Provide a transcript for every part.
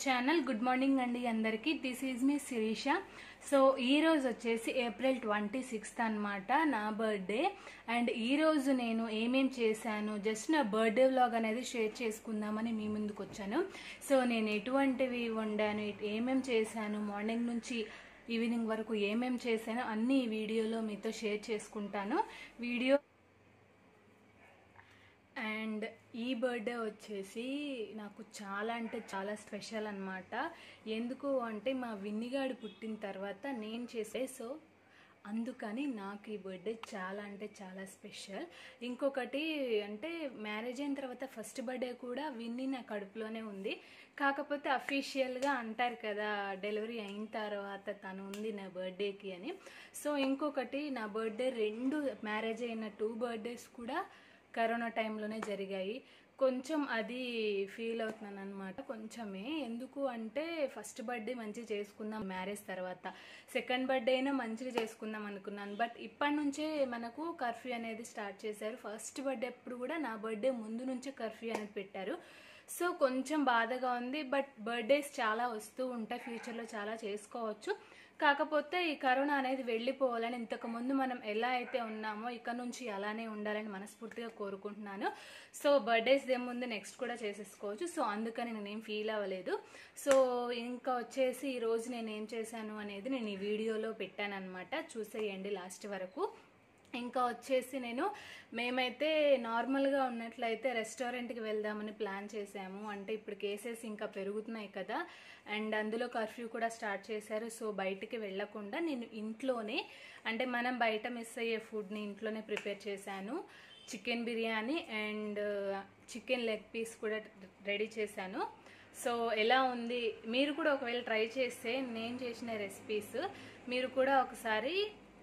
channel good morning అండి అందరికీ this is మీ శిరీష సో ఈ రోజు వచ్చేసి ఏప్రిల్ ట్వంటీ సిక్స్త్ అనమాట నా బర్త్డే అండ్ ఈ రోజు నేను ఏమేం చేశాను జస్ట్ నా బర్త్డే వ్లాగ్ అనేది షేర్ చేసుకుందామని మీ ముందుకు వచ్చాను సో నేను ఎటువంటివి వండాను ఎట్- ఏమేం చేశాను మార్నింగ్ నుంచి ఈవినింగ్ వరకు ఏమేం చేశానో అన్ని ఈ వీడియోలో మీతో షేర్ చేసుకుంటాను వీడియో అండ్ ఈ బర్త్డే వచ్చేసి నాకు చాలా అంటే చాలా స్పెషల్ అన్నమాట ఎందుకు అంటే మా విన్నిగాడు పుట్టిన తర్వాత నేను చేసే సో అందుకని నాకు ఈ బర్త్డే చాలా అంటే చాలా స్పెషల్ ఇంకొకటి అంటే మ్యారేజ్ అయిన తర్వాత ఫస్ట్ బర్త్డే కూడా విన్ని నా కడుపులోనే ఉంది కాకపోతే అఫీషియల్గా అంటారు కదా డెలివరీ అయిన తర్వాత తను ఉంది నా బర్త్డేకి అని సో ఇంకొకటి నా బర్త్డే రెండు మ్యారేజ్ అయిన టూ బర్త్డేస్ కూడా కరోనా టైంలోనే జరిగాయి కొంచెం అది ఫీల్ అవుతున్నాను అనమాట కొంచెమే ఎందుకు అంటే ఫస్ట్ బర్త్డే మంచిగా చేసుకుందాం మ్యారేజ్ తర్వాత సెకండ్ బర్త్డే అయినా మంచిగా చేసుకుందాం అనుకున్నాను బట్ ఇప్పటి నుంచే మనకు కర్ఫ్యూ అనేది స్టార్ట్ చేశారు ఫస్ట్ బర్త్డే అప్పుడు కూడా నా బర్త్డే ముందు నుంచే కర్ఫ్యూ అనేది పెట్టారు సో కొంచెం బాధగా ఉంది బట్ బర్త్డేస్ చాలా వస్తూ ఉంటాయి ఫ్యూచర్లో చాలా చేసుకోవచ్చు కాకపోతే ఈ కరోనా అనేది వెళ్ళిపోవాలని ఇంతకు ముందు మనం ఎలా అయితే ఉన్నామో ఇక నుంచి అలానే ఉండాలని మనస్ఫూర్తిగా కోరుకుంటున్నాను సో బర్త్డేస్ ఏముంది నెక్స్ట్ కూడా చేసేసుకోవచ్చు సో అందుకని నేనేం ఫీల్ అవ్వలేదు సో ఇంకా వచ్చేసి ఈ రోజు నేను ఏం చేశాను అనేది నేను ఈ వీడియోలో పెట్టాను అనమాట చూసేయండి లాస్ట్ వరకు ఇంకా వచ్చేసి నేను మేమైతే నార్మల్గా ఉన్నట్లయితే రెస్టారెంట్కి వెళ్దామని ప్లాన్ చేసాము అంటే ఇప్పుడు కేసెస్ ఇంకా పెరుగుతున్నాయి కదా అండ్ అందులో కర్ఫ్యూ కూడా స్టార్ట్ చేశారు సో బయటికి వెళ్ళకుండా నేను ఇంట్లోనే అంటే మనం బయట మిస్ అయ్యే ఫుడ్ని ఇంట్లోనే ప్రిపేర్ చేశాను chicken biryani and chicken leg piece కూడా రెడీ చేశాను సో ఎలా ఉంది మీరు కూడా ఒకవేళ ట్రై చేస్తే నేను చేసిన రెసిపీస్ మీరు కూడా ఒకసారి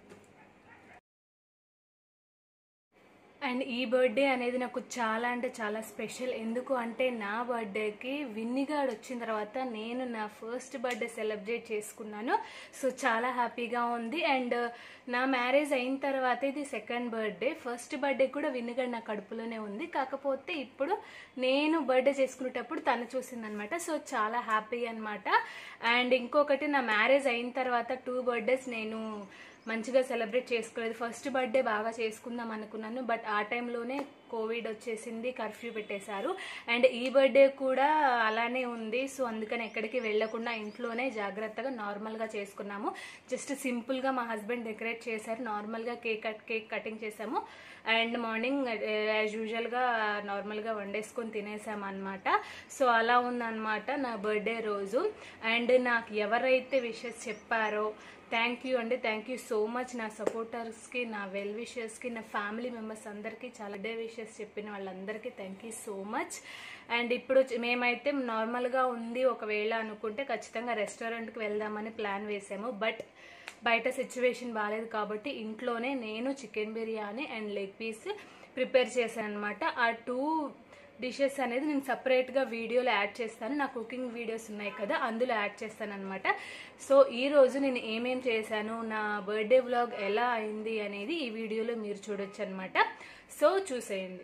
అండ్ ఈ బర్త్డే అనేది నాకు చాలా అంటే చాలా స్పెషల్ ఎందుకు అంటే నా బర్త్డేకి విన్నిగాడు వచ్చిన తర్వాత నేను నా ఫస్ట్ బర్త్డే సెలబ్రేట్ చేసుకున్నాను సో చాలా హ్యాపీగా ఉంది అండ్ నా మ్యారేజ్ అయిన తర్వాత ఇది సెకండ్ బర్త్డే ఫస్ట్ బర్త్డే కూడా విన్నిగాడు నా కడుపులోనే ఉంది కాకపోతే ఇప్పుడు నేను బర్త్డే చేసుకునేటప్పుడు తను చూసిందనమాట సో చాలా హ్యాపీ అనమాట అండ్ ఇంకొకటి నా మ్యారేజ్ అయిన తర్వాత టూ బర్త్డేస్ నేను మంచిగా సెలబ్రేట్ చేసుకోలేదు ఫస్ట్ బర్త్డే బాగా చేసుకుందాం అనుకున్నాను బట్ ఆ టైంలోనే కోవిడ్ వచ్చేసింది కర్ఫ్యూ పెట్టేశారు అండ్ ఈ బర్త్డే కూడా అలానే ఉంది సో అందుకని ఎక్కడికి వెళ్లకుండా ఇంట్లోనే జాగ్రత్తగా నార్మల్గా చేసుకున్నాము జస్ట్ సింపుల్గా మా హస్బెండ్ డెకరేట్ చేశారు నార్మల్గా కేక్ కట్ కేక్ కటింగ్ చేసాము అండ్ మార్నింగ్ యాజ్ యూజువల్గా నార్మల్గా వండేసుకొని తినేసాము అనమాట సో అలా ఉందన్నమాట నా బర్త్డే రోజు అండ్ నాకు ఎవరైతే విషెస్ చెప్పారో థ్యాంక్ యూ అండి థ్యాంక్ యూ సో మచ్ నా సపోర్టర్స్కి నా వెల్ విషెస్కి నా ఫ్యామిలీ మెంబర్స్ అందరికీ చాలా డే విషెస్ చెప్పిన వాళ్ళందరికీ thank you so much and ఇప్పుడు వచ్చి- మేమైతే నార్మల్గా ఉంది ఒకవేళ అనుకుంటే ఖచ్చితంగా రెస్టారెంట్కి వెళ్దామని ప్లాన్ వేసాము బట్ బయట సిచ్యువేషన్ బాగాలేదు కాబట్టి ఇంట్లోనే నేను chicken biryani and leg piece prepare చేశాను అనమాట ఆ టూ డిషెస్ అనేది నేను సపరేట్గా వీడియోలో యాడ్ చేస్తాను నా కుకింగ్ వీడియోస్ ఉన్నాయి కదా అందులో యాడ్ చేస్తాను అనమాట సో ఈ రోజు నేను ఏమేం చేశాను నా బర్త్డే వ్లాగ్ ఎలా అయింది అనేది ఈ వీడియోలో మీరు చూడొచ్చు అనమాట సో చూసేయండి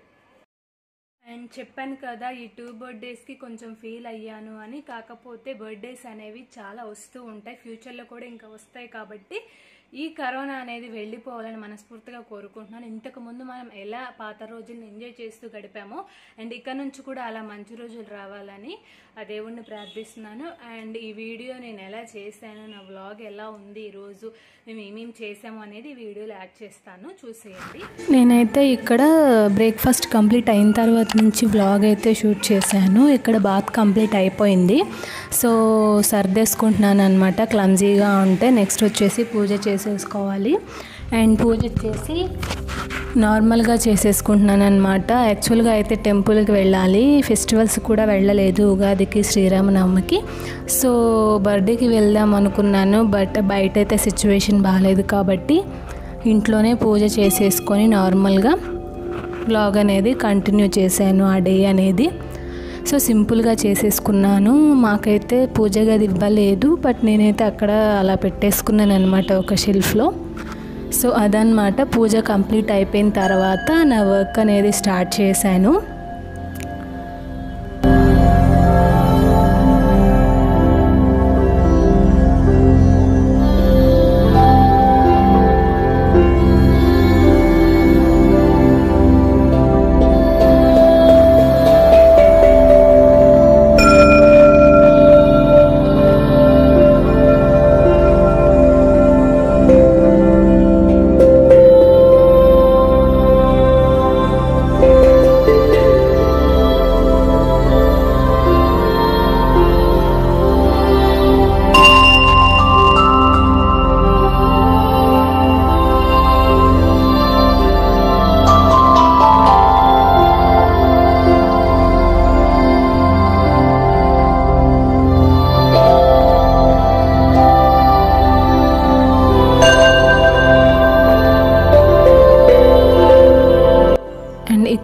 అండ్ చెప్పాను కదా ఈ టూ బర్త్డేస్కి కొంచెం ఫీల్ అయ్యాను అని కాకపోతే బర్త్డేస్ అనేవి చాలా వస్తూ ఉంటాయి ఫ్యూచర్లో కూడా ఇంకా వస్తాయి కాబట్టి ఈ కరోనా అనేది వెళ్ళిపోవాలని మనస్ఫూర్తిగా కోరుకుంటున్నాను ఇంతకు ముందు మనం ఎలా పాత రోజుల్ని ఎంజాయ్ చేస్తూ గడిపామో అండ్ ఇక నుంచి కూడా అలా మంచి రోజులు రావాలని ఆ దేవుణ్ణి ప్రార్థిస్తున్నాను అండ్ ఈ వీడియో నేను ఎలా చేశాను నా వ్లాగ్ ఎలా ఉంది ఈరోజు మేము ఏమేమి చేసాము అనేది ఈ వీడియోలో యాడ్ చేస్తాను చూసేయండి నేనైతే ఇక్కడ బ్రేక్ఫాస్ట్ కంప్లీట్ అయిన తర్వాత నుంచి వ్లాగ్ అయితే షూట్ చేశాను ఇక్కడ బాత్ కంప్లీట్ అయిపోయింది సో సర్దేసుకుంటున్నాను అనమాట క్లమ్జీగా ఉంటే నెక్స్ట్ వచ్చేసి పూజ చేసేసుకోవాలి అండ్ పూజ చేసి నార్మల్గా చేసేసుకుంటున్నాను అనమాట యాక్చువల్గా అయితే టెంపుల్కి వెళ్ళాలి ఫెస్టివల్స్ కూడా వెళ్ళలేదు ఉగాదికి శ్రీరామనవమికి సో బర్త్డేకి వెళ్దాం అనుకున్నాను బట్ బయట అయితే సిచ్యువేషన్ బాగాలేదు కాబట్టి ఇంట్లోనే పూజ చేసేసుకొని నార్మల్గా బ్లాగ్ అనేది కంటిన్యూ చేశాను ఆ డే అనేది సో సింపుల్గా చేసేసుకున్నాను మాకైతే పూజ గది ఇవ్వలేదు బట్ నేనైతే అక్కడ అలా పెట్టేసుకున్నాను అనమాట ఒక షెల్ఫ్లో సో అదనమాట పూజ కంప్లీట్ అయిపోయిన తర్వాత నా వర్క్ అనేది స్టార్ట్ చేశాను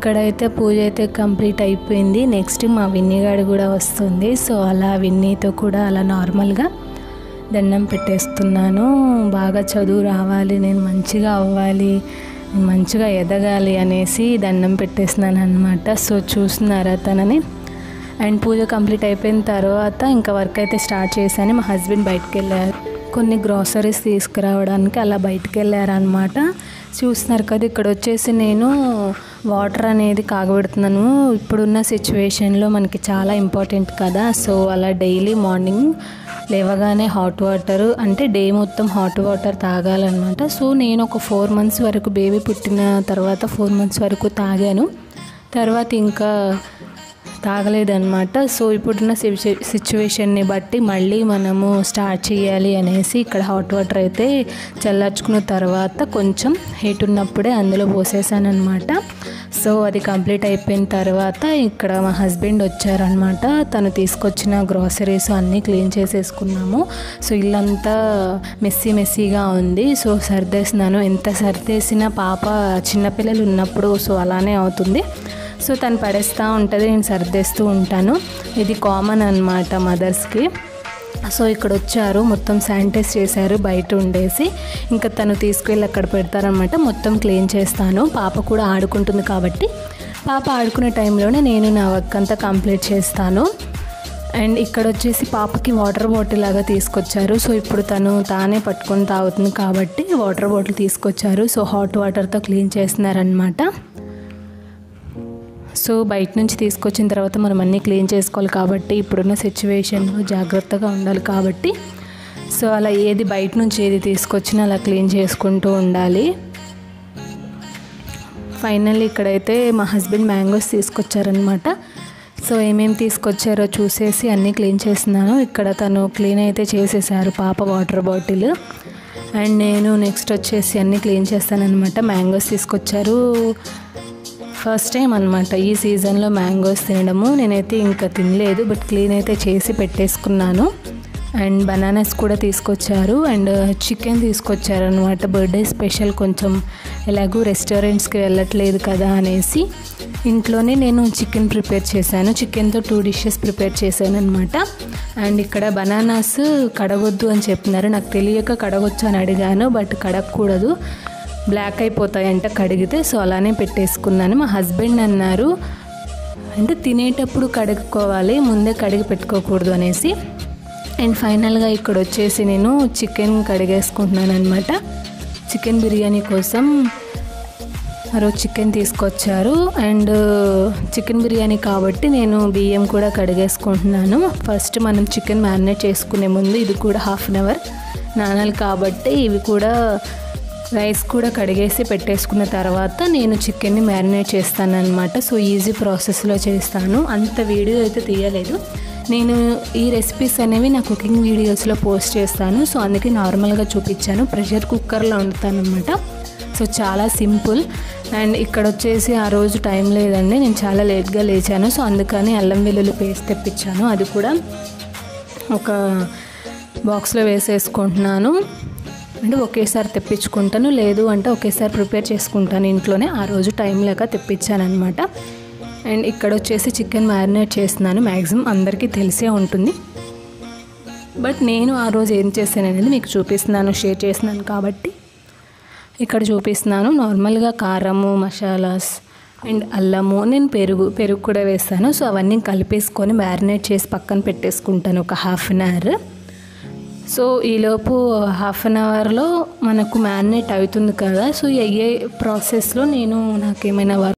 ఇక్కడైతే పూజ అయితే కంప్లీట్ అయిపోయింది నెక్స్ట్ మా విన్నీగాడు కూడా వస్తుంది సో అలా విన్నీతో కూడా అలా నార్మల్గా దండం పెట్టేస్తున్నాను బాగా చదువు రావాలి నేను మంచిగా అవ్వాలి నేను మంచిగా ఎదగాలి అనేసి దండం పెట్టేస్తున్నాను అనమాట సో చూస్తున్నారా తనని అండ్ పూజ కంప్లీట్ అయిపోయిన తర్వాత ఇంకా వర్క్ అయితే స్టార్ట్ చేశాను మా హస్బెండ్ బయటకు వెళ్ళారు కొన్ని గ్రాసరీస్ తీసుకురావడానికి అలా బయటకు వెళ్ళారనమాట చూస్తున్నారు కదా ఇక్కడ వచ్చేసి నేను వాటర్ అనేది కాగబెడుతున్నాను ఇప్పుడున్న సిచ్యువేషన్లో మనకి చాలా ఇంపార్టెంట్ కదా సో అలా డైలీ మార్నింగ్ లేవగానే హాట్ వాటర్ అంటే డే మొత్తం హాట్ వాటర్ తాగాలన్నమాట సో నేను ఒక ఫోర్ మంత్స్ వరకు బేబీ పుట్టిన తర్వాత ఫోర్ మంత్స్ వరకు తాగాను తర్వాత ఇంకా తాగలేదన్నమాట సో ఇప్పుడున్న సిచ్యువేషన్ని బట్టి మళ్ళీ మనము స్టార్ట్ చేయాలి అనేసి ఇక్కడ హాట్ వాటర్ అయితే చల్లార్చుకున్న తర్వాత కొంచెం హీట్ ఉన్నప్పుడే అందులో పోసేసానమాట సో అది కంప్లీట్ అయిపోయిన తర్వాత ఇక్కడ మా హస్బెండ్ వచ్చారనమాట తను తీసుకొచ్చిన గ్రాసరీస్ అన్నీ క్లీన్ చేసేసుకున్నాము సో ఇల్లంతా మెస్సీ మెస్సీగా ఉంది సో సర్దేసినాను ఎంత సర్దేసినా పాప చిన్నపిల్లలు ఉన్నప్పుడు సో అలానే అవుతుంది సో తను పడేస్తూ ఉంటుంది నేను సర్దేస్తూ ఉంటాను ఇది కామన్ అనమాట మదర్స్కి సో ఇక్కడ వచ్చారు మొత్తం శానిటైజ్ చేశారు బయట ఉండేసి ఇంకా తను తీసుకెళ్ళి అక్కడ పెడతారనమాట మొత్తం క్లీన్ చేస్తాను పాప కూడా ఆడుకుంటుంది కాబట్టి పాప ఆడుకునే టైంలోనే నేను నా వర్క్ అంతా కంప్లీట్ చేస్తాను అండ్ ఇక్కడ వచ్చేసి పాపకి వాటర్ బాటిల్ లాగా తీసుకొచ్చారు సో ఇప్పుడు తను తానే పట్టుకొని తాగుతుంది కాబట్టి వాటర్ బాటిల్ తీసుకొచ్చారు సో హాట్ వాటర్తో క్లీన్ చేస్తున్నారనమాట సో బయట నుంచి తీసుకొచ్చిన తర్వాత మనం అన్నీ క్లీన్ చేసుకోవాలి కాబట్టి ఇప్పుడున్న సిచ్యువేషన్లో జాగ్రత్తగా ఉండాలి కాబట్టి సో అలా ఏది బయట నుంచి ఏది తీసుకొచ్చినా అలా క్లీన్ చేసుకుంటూ ఉండాలి ఫైనల్లీ ఇక్కడైతే మా హస్బెండ్ మ్యాంగోస్ తీసుకొచ్చారనమాట సో ఏమేమి తీసుకొచ్చారో చూసేసి అన్నీ క్లీన్ చేస్తున్నాను ఇక్కడ తను క్లీన్ అయితే చేసేసారు పాప వాటర్ బాటిల్ అండ్ నేను నెక్స్ట్ వచ్చేసి అన్నీ క్లీన్ చేస్తానన్నమాట మ్యాంగోస్ తీసుకొచ్చారు ఫస్ట్ టైం అనమాట ఈ సీజన్లో మ్యాంగోస్ తినడము నేనైతే ఇంకా తినలేదు బట్ క్లీన్ అయితే చేసి పెట్టేసుకున్నాను అండ్ బనానాస్ కూడా తీసుకొచ్చారు అండ్ చికెన్ తీసుకొచ్చారు అనమాట బర్త్డే స్పెషల్ కొంచెం ఎలాగూ రెస్టారెంట్స్కి వెళ్ళట్లేదు కదా అనేసి ఇంట్లోనే నేను చికెన్ ప్రిపేర్ చేశాను చికెన్తో టూ డిషెస్ ప్రిపేర్ చేశాను అనమాట అండ్ ఇక్కడ బనానాస్ కడగొద్దు అని చెప్పినారు నాకు తెలియక కడగొచ్చు అని అడిగాను బట్ కడగకూడదు బ్లాక్ అయిపోతాయంట కడిగితే సో అలానే పెట్టేసుకున్నాను మా హస్బెండ్ అన్నారు అంటే తినేటప్పుడు కడుక్కోవాలి ముందే కడిగి పెట్టుకోకూడదు అనేసి అండ్ ఫైనల్గా ఇక్కడ వచ్చేసి నేను చికెన్ కడిగేసుకుంటున్నాను అనమాట చికెన్ బిర్యానీ కోసం మరో చికెన్ తీసుకొచ్చారు అండ్ చికెన్ బిర్యానీ కాబట్టి నేను బియ్యం కూడా కడిగేసుకుంటున్నాను ఫస్ట్ మనం చికెన్ మ్యారినేట్ చేసుకునే ముందు ఇది కూడా హాఫ్ అన్ అవర్ నానాలి కాబట్టి ఇవి కూడా రైస్ కూడా కడిగేసి పెట్టేసుకున్న తర్వాత నేను చికెన్ని మ్యారినేట్ చేస్తాను అనమాట సో ఈజీ ప్రాసెస్లో చేస్తాను అంత వీడియో అయితే తీయలేదు నేను ఈ రెసిపీస్ అనేవి నా కుకింగ్ వీడియోస్లో పోస్ట్ చేస్తాను సో అందుకే నార్మల్గా చూపించాను ప్రెషర్ కుక్కర్లో వండుతాను అనమాట సో చాలా సింపుల్ అండ్ ఇక్కడ వచ్చేసి ఆ రోజు టైం లేదండి నేను చాలా లేట్గా లేచాను సో అందుకని అల్లం వెల్లుల్లి పేస్ట్ తెప్పించాను అది కూడా ఒక బాక్స్లో వేసేసుకుంటున్నాను అంటే ఒకేసారి తెప్పించుకుంటాను లేదు అంటే ఒకేసారి ప్రిపేర్ చేసుకుంటాను ఇంట్లోనే ఆ రోజు టైం లేక తెప్పించాను అనమాట అండ్ ఇక్కడ వచ్చేసి చికెన్ మ్యారినేట్ చేస్తున్నాను మ్యాక్సిమం అందరికీ తెలిసే ఉంటుంది బట్ నేను ఆ రోజు ఏం చేశాను అనేది మీకు చూపిస్తున్నాను షేర్ చేస్తున్నాను కాబట్టి ఇక్కడ చూపిస్తున్నాను నార్మల్గా కారము మసాలాస్ అండ్ అల్లము నేను పెరుగు పెరుగు కూడా వేస్తాను సో అవన్నీ కలిపేసుకొని మ్యారినేట్ చేసి పక్కన పెట్టేసుకుంటాను ఒక హాఫ్ అన్ అవర్ సో ఈలోపు హాఫ్ అన్ అవర్లో మనకు మ్యారినేట్ అవుతుంది కదా సో అయ్యే ప్రాసెస్లో నేను నాకేమైనా వర్క్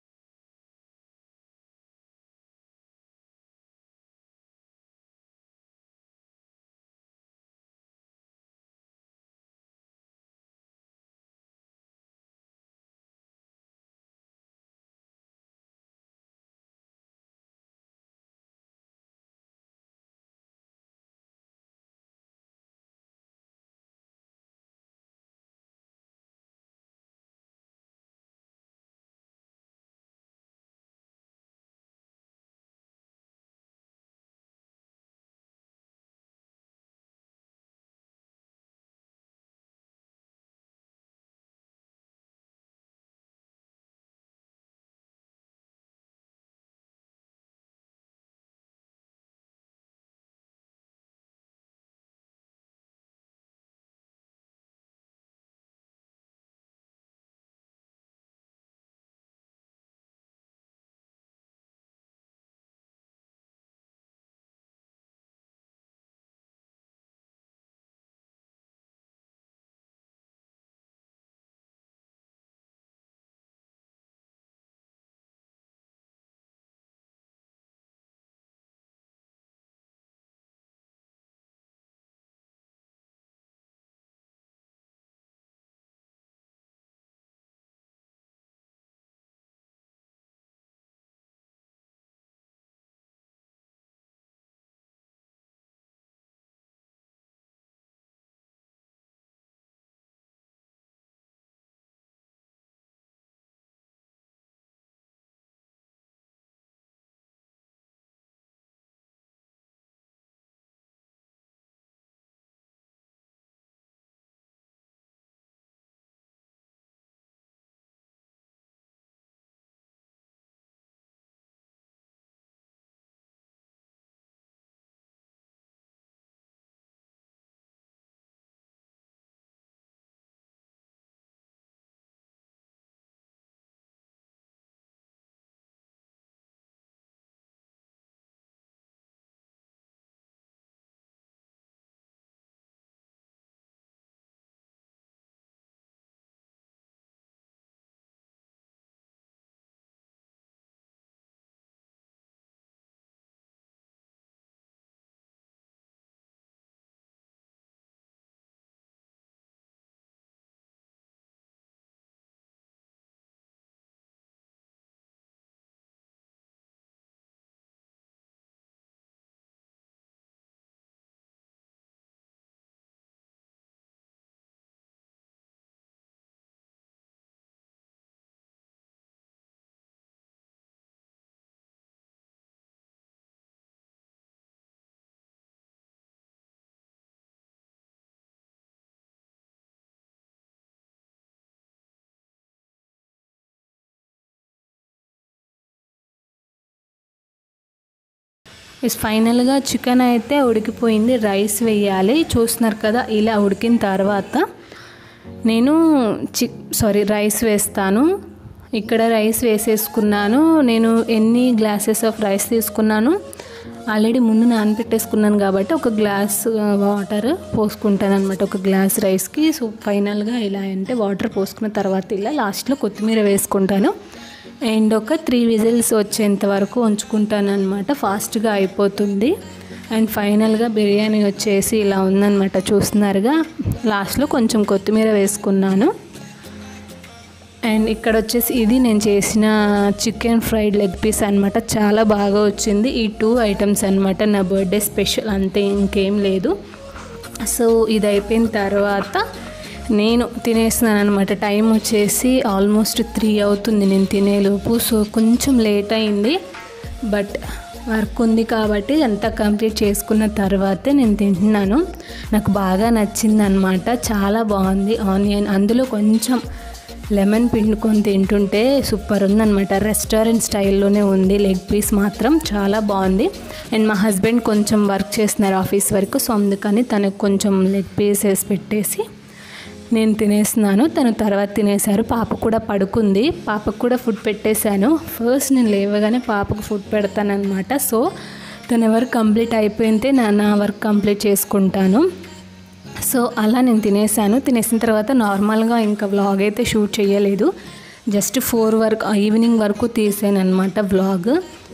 ఇస్ ఫైనల్గా చికెన్ అయితే ఉడికిపోయింది రైస్ వేయాలి చూస్తున్నారు కదా ఇలా ఉడికిన తర్వాత నేను చి సారీ రైస్ వేస్తాను ఇక్కడ రైస్ వేసేసుకున్నాను నేను ఎన్ని గ్లాసెస్ ఆఫ్ రైస్ తీసుకున్నాను ఆల్రెడీ ముందు నానబెట్టేసుకున్నాను కాబట్టి ఒక గ్లాస్ వాటర్ పోసుకుంటాను అనమాట ఒక గ్లాస్ రైస్కి సో ఫైనల్గా ఇలా అంటే వాటర్ పోసుకున్న తర్వాత ఇలా లాస్ట్లో కొత్తిమీర వేసుకుంటాను అండ్ ఒక త్రీ విజిల్స్ వచ్చేంత వరకు ఉంచుకుంటాను అనమాట ఫాస్ట్గా అయిపోతుంది అండ్ ఫైనల్గా బిర్యానీ వచ్చేసి ఇలా ఉందన్నమాట చూస్తున్నారుగా లాస్ట్లో కొంచెం కొత్తిమీర వేసుకున్నాను అండ్ ఇక్కడ వచ్చేసి ఇది నేను చేసిన చికెన్ ఫ్రైడ్ లెగ్ పీస్ అనమాట చాలా బాగా వచ్చింది ఈ టూ ఐటమ్స్ అనమాట నా బర్త్డే స్పెషల్ అంతే ఇంకేం లేదు సో ఇది అయిపోయిన తర్వాత నేను తినేస్తున్నాను అనమాట టైం వచ్చేసి ఆల్మోస్ట్ త్రీ అవుతుంది నేను తినేలోపు సో కొంచెం లేట్ అయింది బట్ వర్క్ ఉంది కాబట్టి అంతా కంప్లీట్ చేసుకున్న తర్వాతే నేను తింటున్నాను నాకు బాగా నచ్చింది అనమాట చాలా బాగుంది ఆనియన్ అందులో కొంచెం లెమన్ పిండుకొని తింటుంటే సూపర్ ఉందన్నమాట రెస్టారెంట్ స్టైల్లోనే ఉంది లెగ్ పీస్ మాత్రం చాలా బాగుంది అండ్ మా హస్బెండ్ కొంచెం వర్క్ చేస్తున్నారు ఆఫీస్ వరకు సో అందుకని తనకు కొంచెం లెగ్ పీస్ వేసి పెట్టేసి నేను తినేస్తున్నాను తను తర్వాత తినేశారు పాప కూడా పడుకుంది పాపకు కూడా ఫుడ్ పెట్టేశాను ఫస్ట్ నేను లేవగానే పాపకు ఫుడ్ పెడతానమాట సో తన వర్క్ కంప్లీట్ అయిపోయితే నా నా వర్క్ కంప్లీట్ చేసుకుంటాను సో అలా నేను తినేసాను తినేసిన తర్వాత నార్మల్గా ఇంకా వ్లాగ్ అయితే షూట్ చేయలేదు జస్ట్ ఫోర్ వరకు ఈవినింగ్ వరకు తీసాను అనమాట వ్లాగ్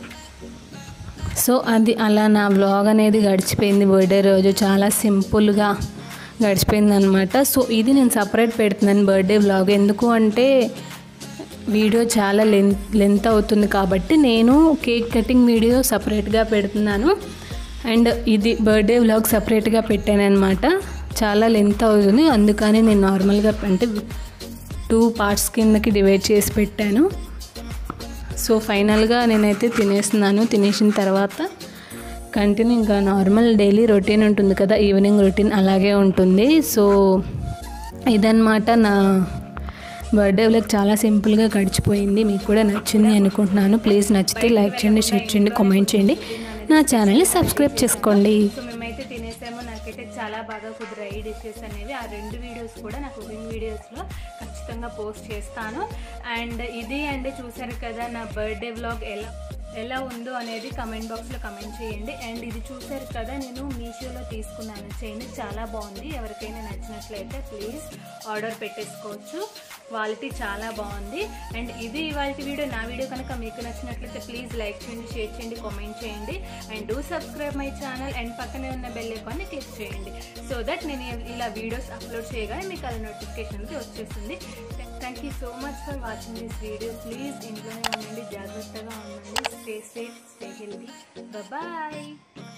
సో అది అలా నా వ్లాగ్ అనేది గడిచిపోయింది బర్త్డే రోజు చాలా సింపుల్గా గడిచిపోయింది అనమాట సో ఇది నేను సపరేట్ పెడుతున్నాను బర్త్డే వ్లాగ్ ఎందుకు అంటే వీడియో చాలా లెంత్ లెంత్ అవుతుంది కాబట్టి నేను కేక్ కటింగ్ వీడియో సపరేట్గా పెడుతున్నాను అండ్ ఇది బర్త్డే వ్లాగ్ సపరేట్గా పెట్టాను అనమాట చాలా లెంత్ అవుతుంది అందుకని నేను నార్మల్గా అంటే టూ పార్ట్స్ కిందకి డివైడ్ చేసి పెట్టాను సో ఫైనల్గా నేనైతే తినేస్తున్నాను తినేసిన తర్వాత కంటిన్యూ ఇంకా నార్మల్ డైలీ రొటీన్ ఉంటుంది కదా ఈవినింగ్ రొటీన్ అలాగే ఉంటుంది సో ఇదన్నమాట నా బర్త్డే వ్లాగ్ చాలా సింపుల్గా గడిచిపోయింది మీకు కూడా నచ్చింది అనుకుంటున్నాను ప్లీజ్ నచ్చితే లైక్ చేయండి షేర్ చేయండి కామెంట్ చేయండి నా ఛానల్ని సబ్స్క్రైబ్ చేసుకోండి సో మేమైతే తినేసాము నాకైతే చాలా బాగా కుదిరాయి డిషెస్ అనేవి ఆ రెండు వీడియోస్ కూడా నా కుకింగ్ వీడియోస్లో ఖచ్చితంగా పోస్ట్ చేస్తాను అండ్ ఇది అండి చూసారు కదా నా బర్త్డే వ్లాగ్ ఎలా ఎలా ఉందో అనేది కమెంట్ బాక్స్లో కమెంట్ చేయండి అండ్ ఇది చూసారు కదా నేను మీషోలో తీసుకున్నాను చైన్ చాలా బాగుంది ఎవరికైనా నచ్చినట్లయితే ప్లీజ్ ఆర్డర్ పెట్టేసుకోవచ్చు క్వాలిటీ చాలా బాగుంది అండ్ ఇది ఇవాళ వీడియో నా వీడియో కనుక మీకు నచ్చినట్లయితే ప్లీజ్ లైక్ చేయండి షేర్ చేయండి కామెంట్ చేయండి and do subscribe my channel and పక్కనే ఉన్న బెల్ ఐకాన్ని క్లిక్ చేయండి సో దట్ నేను ఇలా వీడియోస్ అప్లోడ్ చేయగానే మీకు అలా నోటిఫికేషన్కి వచ్చేస్తుంది thank you so much for watching this video please ఇంట్లోనే ఉండండి జాగ్రత్తగా ఉండండి stay safe stay healthy bye